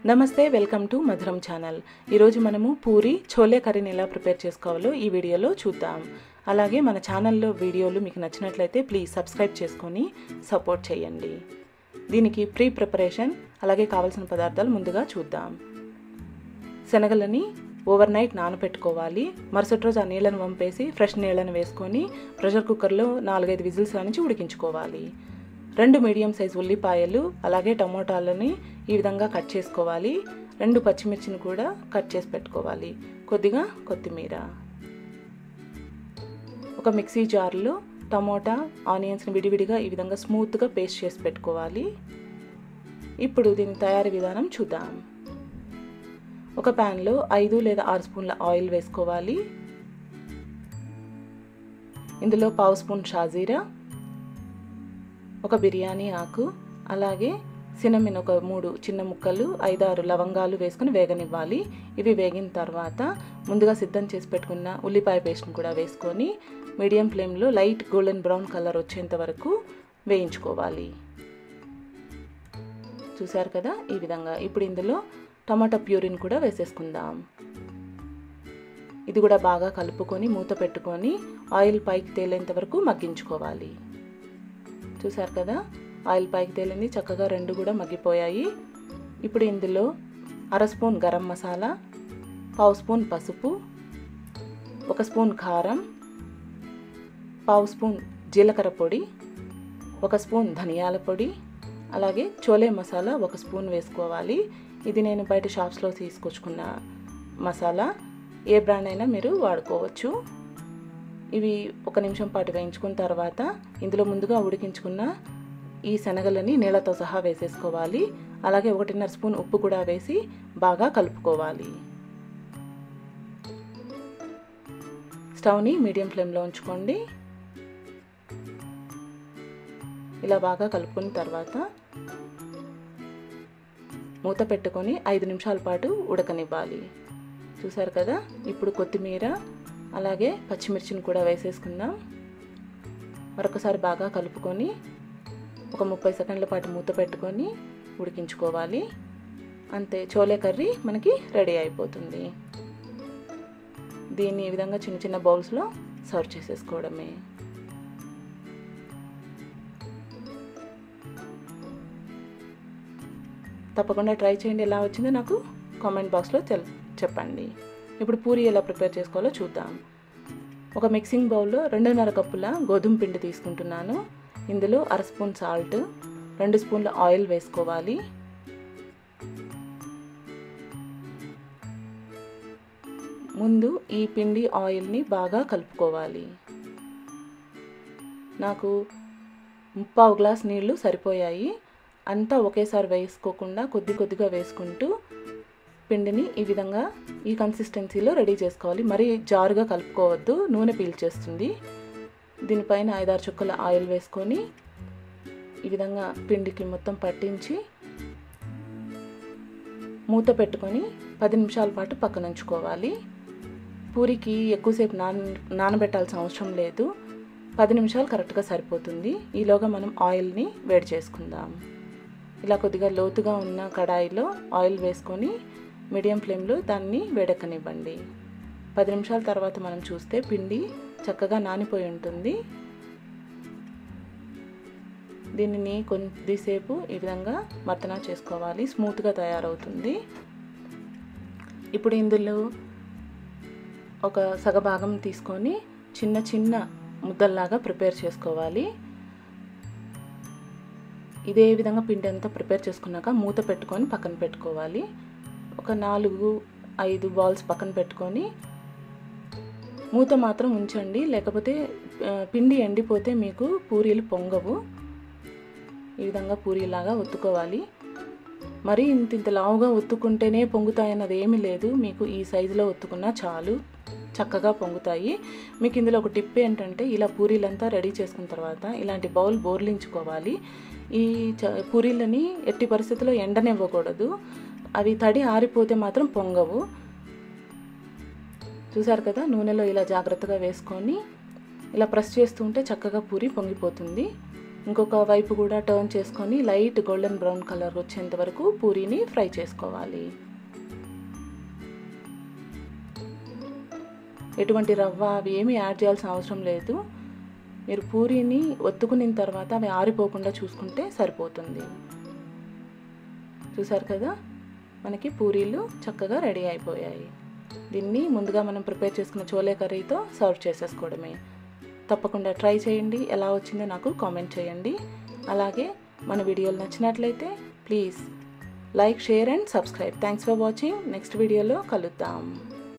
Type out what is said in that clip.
నమస్తే welcome to మధురం channel ఈరోజు మనము పూరి చోలే కర్రీని ఎలా ప్రిపేర్ చేసుకోవాలో ఈ వీడియోలో చూద్దాం అలాగే మన ఛానల్లో వీడియోలు మీకు నచ్చినట్లయితే ప్లీజ్ సబ్స్క్రైబ్ చేసుకొని సపోర్ట్ చేయండి దీనికి ప్రీ ప్రిపరేషన్ అలాగే కావాల్సిన పదార్థాలు ముందుగా చూద్దాం శనగలని ఓవర్ నైట్ నానబెట్టుకోవాలి మరుసటి రోజు ఆ నీళ్ళను వంపేసి ఫ్రెష్ నీళ్ళను వేసుకొని ప్రెషర్ కుక్కర్లో నాలుగైదు విజిల్స్ నుంచి ఉడికించుకోవాలి రెండు మీడియం సైజ్ ఉల్లిపాయలు అలాగే టమోటాలని ఈ విధంగా కట్ చేసుకోవాలి రెండు పచ్చిమిర్చిని కూడా కట్ చేసి పెట్టుకోవాలి కొద్దిగా కొత్తిమీర ఒక మిక్సీ జార్లో టమోటా ఆనియన్స్ని విడివిడిగా ఈ విధంగా స్మూత్గా పేస్ట్ చేసి పెట్టుకోవాలి ఇప్పుడు దీని తయారీ విధానం చూద్దాం ఒక ప్యాన్లో ఐదు లేదా ఆరు స్పూన్ల ఆయిల్ వేసుకోవాలి ఇందులో పావు స్పూన్ షాజీరా ఒక బిర్యానీ ఆకు అలాగే సినమిన్ ఒక మూడు చిన్న ముక్కలు ఐదారు లవంగాలు వేసుకుని వేగనివ్వాలి ఇవి వేగిన తర్వాత ముందుగా సిద్ధం చేసి పెట్టుకున్న ఉల్లిపాయ పేస్ట్ని కూడా వేసుకొని మీడియం ఫ్లేమ్లో లైట్ గోల్డెన్ బ్రౌన్ కలర్ వచ్చేంత వరకు వేయించుకోవాలి చూసారు కదా ఈ విధంగా ఇప్పుడు ఇందులో టమాటా ప్యూరిన్ కూడా వేసేసుకుందాం ఇది కూడా బాగా కలుపుకొని మూత పెట్టుకొని ఆయిల్ పైకి తేలేంత వరకు మగ్గించుకోవాలి చూసారు కదా ఆయిల్ పైకి తేలింది చక్కగా రెండు కూడా మగ్గిపోయాయి ఇప్పుడు ఇందులో అర స్పూన్ గరం మసాలా పావు స్పూన్ పసుపు ఒక స్పూన్ కారం పావు స్పూన్ జీలకర్ర పొడి ఒక స్పూన్ ధనియాల పొడి అలాగే చోలే మసాలా ఒక స్పూన్ వేసుకోవాలి ఇది నేను బయట షాప్స్లో తీసుకొచ్చుకున్న మసాలా ఏ బ్రాండ్ అయినా మీరు వాడుకోవచ్చు ఇవి ఒక నిమిషం పాటు వేయించుకున్న తర్వాత ఇందులో ముందుగా ఉడికించుకున్న ఈ శనగలని నీళ్ళతో సహా వేసేసుకోవాలి అలాగే ఒకటిన్నర స్పూన్ ఉప్పు కూడా వేసి బాగా కలుపుకోవాలి స్టవ్ని మీడియం ఫ్లేమ్లో ఉంచుకోండి ఇలా బాగా కలుపుకున్న తర్వాత మూత పెట్టుకొని ఐదు నిమిషాల పాటు ఉడకనివ్వాలి చూసారు కదా ఇప్పుడు కొత్తిమీర అలాగే పచ్చిమిర్చిని కూడా వేసేసుకుందాం మరొకసారి బాగా కలుపుకొని ఒక ముప్పై సెకండ్ల పాటు మూత పెట్టుకొని ఉడికించుకోవాలి అంతే చోలే కర్రీ మనకి రెడీ అయిపోతుంది దీన్ని ఈ విధంగా చిన్న చిన్న బౌల్స్లో సర్వ్ చేసేసుకోవడమే తప్పకుండా ట్రై చేయండి ఎలా వచ్చిందో నాకు కామెంట్ బాక్స్లో తెల్ చెప్పండి ఇప్పుడు పూరి ఎలా ప్రిపేర్ చేసుకోవాలో చూద్దాం ఒక మిక్సింగ్ బౌల్లో రెండున్నర కప్పుల గోధుమ పిండి తీసుకుంటున్నాను ఇందులో అర స్పూన్ సాల్ట్ రెండు స్పూన్ల ఆయిల్ వేసుకోవాలి ముందు ఈ పిండి ఆయిల్ని బాగా కలుపుకోవాలి నాకు ముప్పావు గ్లాస్ నీళ్లు సరిపోయాయి అంతా ఒకేసారి వేసుకోకుండా కొద్ది కొద్దిగా వేసుకుంటూ పిండిని ఈ విధంగా ఈ కన్సిస్టెన్సీలో రెడీ చేసుకోవాలి మరీ జారుగా కలుపుకోవద్దు నూనె పీల్చేస్తుంది దీనిపైన ఐదారు చుక్కల ఆయిల్ వేసుకొని ఈ విధంగా పిండికి మొత్తం పట్టించి మూత పెట్టుకొని పది నిమిషాల పాటు పక్కన ఉంచుకోవాలి పూరికి ఎక్కువసేపు నాన నానబెట్టాల్సిన అవసరం లేదు పది నిమిషాలు కరెక్ట్గా సరిపోతుంది ఈలోగా మనం ఆయిల్ని వేడి చేసుకుందాం ఇలా కొద్దిగా లోతుగా ఉన్న కడాయిలో ఆయిల్ వేసుకొని మీడియం ఫ్లేమ్లో దాన్ని వేడెక్కనివ్వండి పది నిమిషాల తర్వాత మనం చూస్తే పిండి చక్కగా నానిపోయి ఉంటుంది దీనిని కొద్దిసేపు ఈ విధంగా మర్తనా చేసుకోవాలి స్మూత్గా తయారవుతుంది ఇప్పుడు ఇందులో ఒక సగభాగం తీసుకొని చిన్న చిన్న ముద్దల్లాగా ప్రిపేర్ చేసుకోవాలి ఇదే విధంగా పిండి అంతా ప్రిపేర్ చేసుకున్నాక మూత పెట్టుకొని పక్కన పెట్టుకోవాలి ఒక నాలుగు ఐదు బాల్స్ పక్కన పెట్టుకొని మూత మాత్రం ఉంచండి లేకపోతే పిండి ఎండిపోతే మీకు పూరీలు పొంగవు ఈ విధంగా పూరీలాగా ఒత్తుకోవాలి మరి ఇంత ఇంత లావుగా ఒత్తుకుంటేనే పొంగుతాయన్నది ఏమీ లేదు మీకు ఈ సైజులో ఒత్తుకున్నా చాలు చక్కగా పొంగుతాయి మీకు ఇందులో ఒక టిప్ ఏంటంటే ఇలా పూరీలంతా రెడీ చేసుకున్న తర్వాత ఇలాంటి బౌల్ బోర్లించుకోవాలి ఈ చ పూరీలని ఎట్టి పరిస్థితుల్లో ఎండనివ్వకూడదు అవి తడి ఆరిపోతే మాత్రం పొంగవు చూసారు కదా నూనెలో ఇలా జాగ్రత్తగా వేసుకొని ఇలా ప్రెస్ చేస్తుంటే చక్కగా పూరి పొంగిపోతుంది ఇంకొక వైపు కూడా టర్న్ చేసుకొని లైట్ గోల్డెన్ బ్రౌన్ కలర్ వచ్చేంత వరకు పూరీని ఫ్రై చేసుకోవాలి ఎటువంటి రవ్వ అవి ఏమీ యాడ్ చేయాల్సిన అవసరం లేదు మీరు పూరీని ఒత్తుకున్న తర్వాత అవి ఆరిపోకుండా చూసుకుంటే సరిపోతుంది చూసారు కదా మనకి పూరీలు చక్కగా రెడీ అయిపోయాయి దీన్ని ముందుగా మనం ప్రిపేర్ చేసుకున్న చోలే కర్రీతో సర్వ్ చేసేసుకోవడమే తప్పకుండా ట్రై చేయండి ఎలా వచ్చిందో నాకు కామెంట్ చేయండి అలాగే మన వీడియోలు నచ్చినట్లయితే please like share and subscribe thanks for watching next వీడియోలో కలుద్దాం